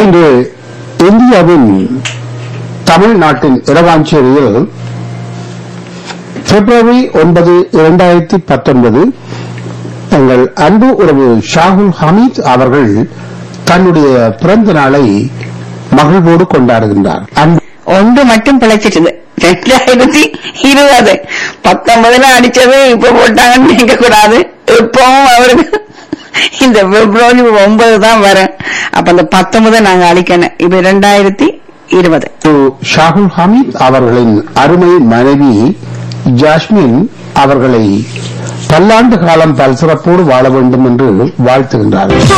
இன்று இந்தியாவின் தமிழ்நாட்டின் இரவாஞ்சேரியில் பிப்ரவரி ஒன்பது இரண்டாயிரத்தி பத்தொன்பது எங்கள் அன்பு உறவு ஷாகுல் ஹமீத் அவர்கள் தன்னுடைய பிறந்த நாளை மகிழ்வோடு கொண்டாடுகின்றார் அன்பு ஒன்று மட்டும் பிழைச்சிட்டுது ரெண்டாயிரத்தி இருபது பத்தொன்பதுல அடிச்சது இப்ப போட்டாங்கன்னு நினைக்க கூடாது இப்பவும் அவருக்கு இந்த பிப்ரவரி ஒன்பது தான் வரும் அப்ப அந்த பத்தொன்பதை நாங்க அழிக்கணும் இது ரெண்டாயிரத்தி இருபது ஷாகுல் ஹமீத் அவர்களின் அருமை மனைவி ஜாஸ்மின் அவர்களை பல்லாண்டு காலம் பல்சிறப்போடு வாழ வேண்டும் என்று வாழ்த்துகின்றார்கள்